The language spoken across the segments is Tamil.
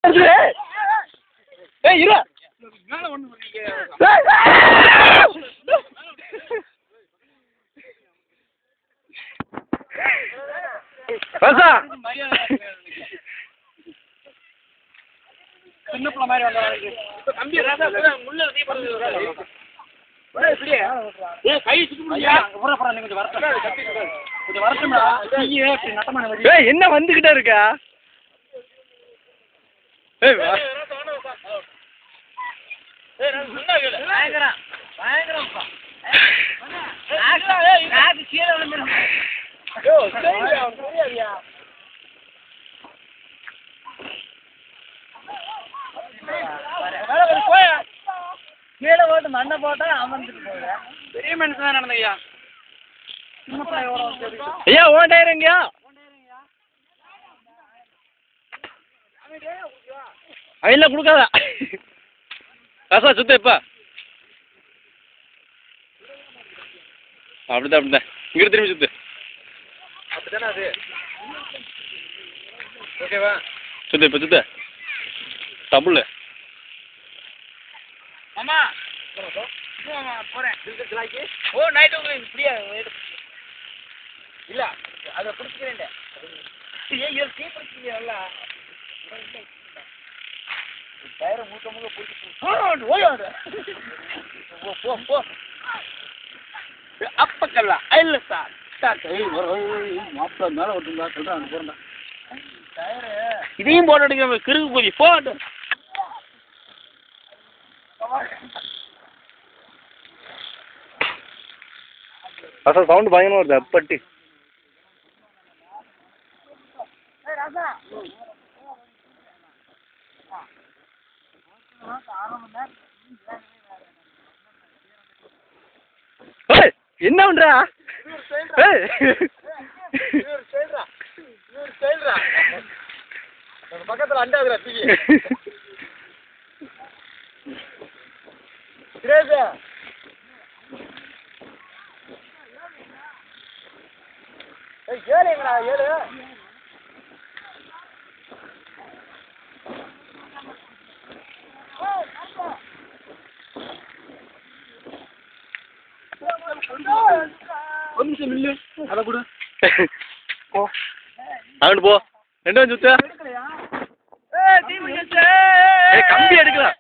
ஏய் இரு ரசா சின்ன பிள்ளை மாதிரி வந்தாங்க தம்பி முள்ள கை சுத்தி முடியா கொஞ்சம் வரட்டும் கொஞ்சம் வரட்டும்டா நீயே இப்படி நட்டமான வழி ஏய் என்ன வந்துகிட்டே இருக்கா ஏய் வா. பயங்கரம் பயங்கரம்ப்பா கீழே விழுந்துடும் கீழே போட்டு மண்ணை போட்டா அமர்ந்துட்டு போகுது பெரிய மனுஷன் தான் நடந்தய்யா சின்ன பிள்ளையோட வந்து ஐயா ஓன் டயர் எங்கயா அவன்ல கொடுக்காத ரசா சுத்து இப்ப அப்படிதான் அப்படிதான் இங்கிட்டு திரும்பி சுத்து அப்படிதானே அது ஓகேவா சுத்து இப்ப சுத்து டபுள் மாமா மாமா போறேன் ஓ நைட் உங்களுக்கு ஃப்ரீயா இல்ல அத பிடிச்சிக்கிறேன் ஏன் இது டீ பிடிச்சிக்கிறீங்களா டயரை மூக்க மூக்க பிடிச்சி ஓயாடு போ போ போ அப்பக்கல்ல இல்ல சார் மாப்பிள்ள மேல விட்டுருந்தா சொல்றேன் போறேன் இதையும் போட்டு அடிக்கிற கிறுக்கு போதி போட்டு ரசா சவுண்ட் பயங்கரமா வருது அப்பட்டி ஏய், என்ன பண்றா ஏய். பக்கத்துல அண்டாதுல தூக்கி சுரேஷ் ஏய் ஏழு எங்கடா ஏழு ஒரு நிமிஷம் நில்லு அதை கொடு போ அங்கிட்டு போ ரெண்டு வந்து சுத்து ஏய், கம்பி எடுக்கலாம்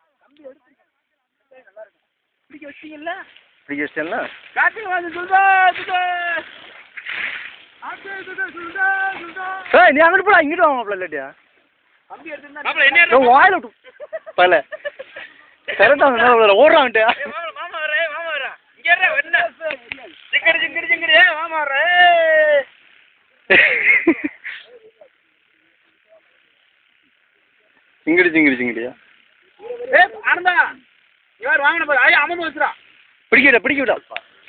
பிடிக்க வச்சிங்கல்ல பிடிக்க வச்சிட்டேன்ல காட்டி வந்து சுல்தா சுல்தா ஆச்சு சுல்தா சுல்தா சுல்தா ஏய் நீ அங்கிட்டு போடா இங்கிட்டு வாங்க மாப்பிள்ள இல்லாட்டியா கம்பி எடுத்துருந்தா மாப்பிள என்ன உன் வாயில விட்டு பல கரெக்டா மேல ஓடுறான்ட்டு மாமா வரே மாமா வரே இங்க இருடா என்ன சிங்கடி சிங்கடி சிங்கடி மாமா வரே சிங்கடி சிங்கடி சிங்கடியா ஏய் ஆனந்தா இவர் வாங்கின பாரு ஐயா அமர்ந்து வச்சுடா பிடிக்க விடா பிடிக்க விடா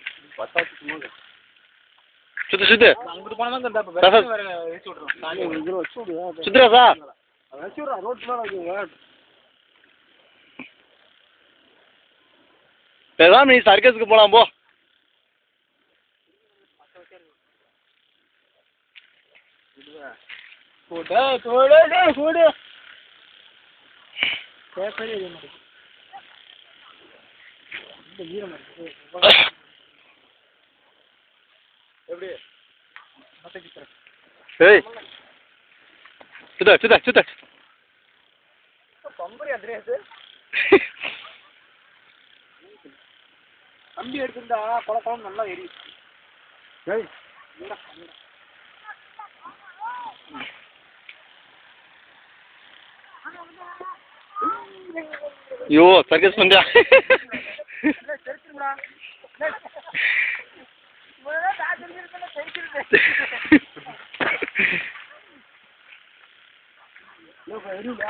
சுத்து சுத்து அங்கிட்டு போனா தான் தப்பு ரசா. வேற வச்சு விட்றோம் சுத்துறா சார் வச்சு விட்றா ரோட்ல பேசாம நீ சர்க்கஸுக்கு போலாம் போ போடா போடா போடு பேசவே இதே மாதிரி இந்த ஈரம் இருக்கு எப்படி மத்தைக்கு தரேன் ஏய் சுத்த சுத்த சுத்த பம்பரி அந்திரேஸ் கம்பி எடுத்திருந்தா கொல குளம் நல்லா எரியும் ஏய் இந்தா, இந்தா. ஐயோ சர்க்கஸ் பண்றியா இல்ல, தெரிச்சிருங்கடா. இல்ல. இவ்வளவு நேரம் நான் தெரிஞ்சிருக்கேன்ல, தெரிச்சிருக்கேன். இல்ல, இப்ப எரியுதா?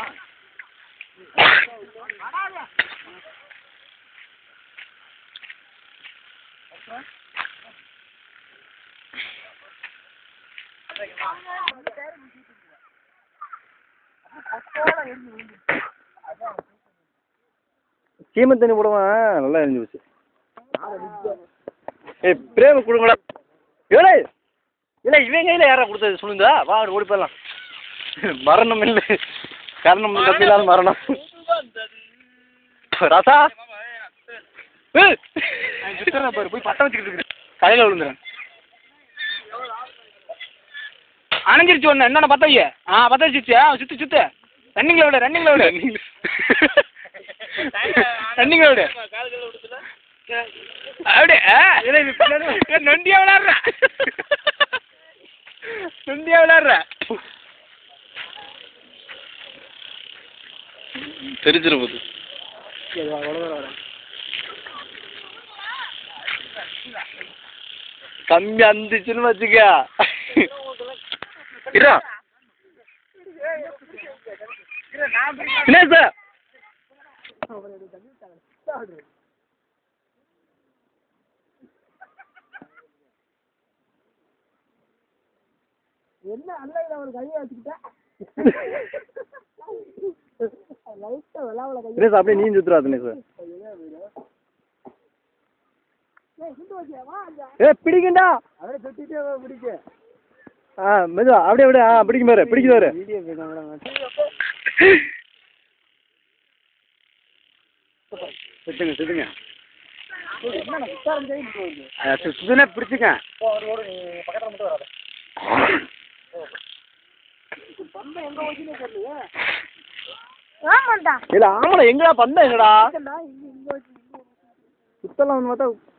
சீம தண்ணி போடுவான் நல்லா எரிஞ்சு போச்சு ஏய் பிரேம கொடுங்கடா ஏலே இல்லை இவன் கையில் யாரா கொடுத்தது சொல்லுங்க வா ஓடி போயிடலாம் மரணம் இல்லை காரணம் தப்பில்லாத மரணம் ராசா ஏய். சுத்துறேன் பாரு போய் பட்டம் வச்சுக்கிட்டு இருக்கு தலையில விழுந்துறேன் அணைஞ்சிருச்சு ஒண்ணு என்னென்ன பத்த வைய ஆ பத்த வச்சிருச்சு ஆ சுத்து சுத்து ரன்னிங்ல விடு ரன்னிங்ல விடு ரன்னிங்ல விடு அப்படியே ஆ, ஏய், நொண்டியா விளையாடுற நொண்டியா விளையாடுற தெரிஞ்சிட போகுது கம்மி அந்துச்சுன்னு வச்சுக்க இரா என்ன சார் என்ன அல்ல இதை ஒரு கையை வச்சுக்கிட்டேன் லைட்டா விளாவல கை தினேஷ் அப்படியே நீ சுத்துறா தினேஷ் ஏ பிடிக்கண்டா அவரை சுத்திட்டே பிடிக்க ஆ மெதுவா அப்படியே அப்படியே ஆ பிடிக்கும் பாரு பிடிக்குது பாரு வீடியோ கேட்காம சுத்துங்க சுத்துங்க என்ன விசாரம் செய்ய சுத்துனா பிடிச்சுக்க ஒரு ஒரு பக்கத்துல மட்டும் வராது பம்பை எங்க வச்சுனே தெரியலையே ஆமாண்டா இல்ல ஆமாடா எங்கடா பந்தம் எங்கடா இங்க இங்க வச்சு சுத்தலாம் பார்த்தா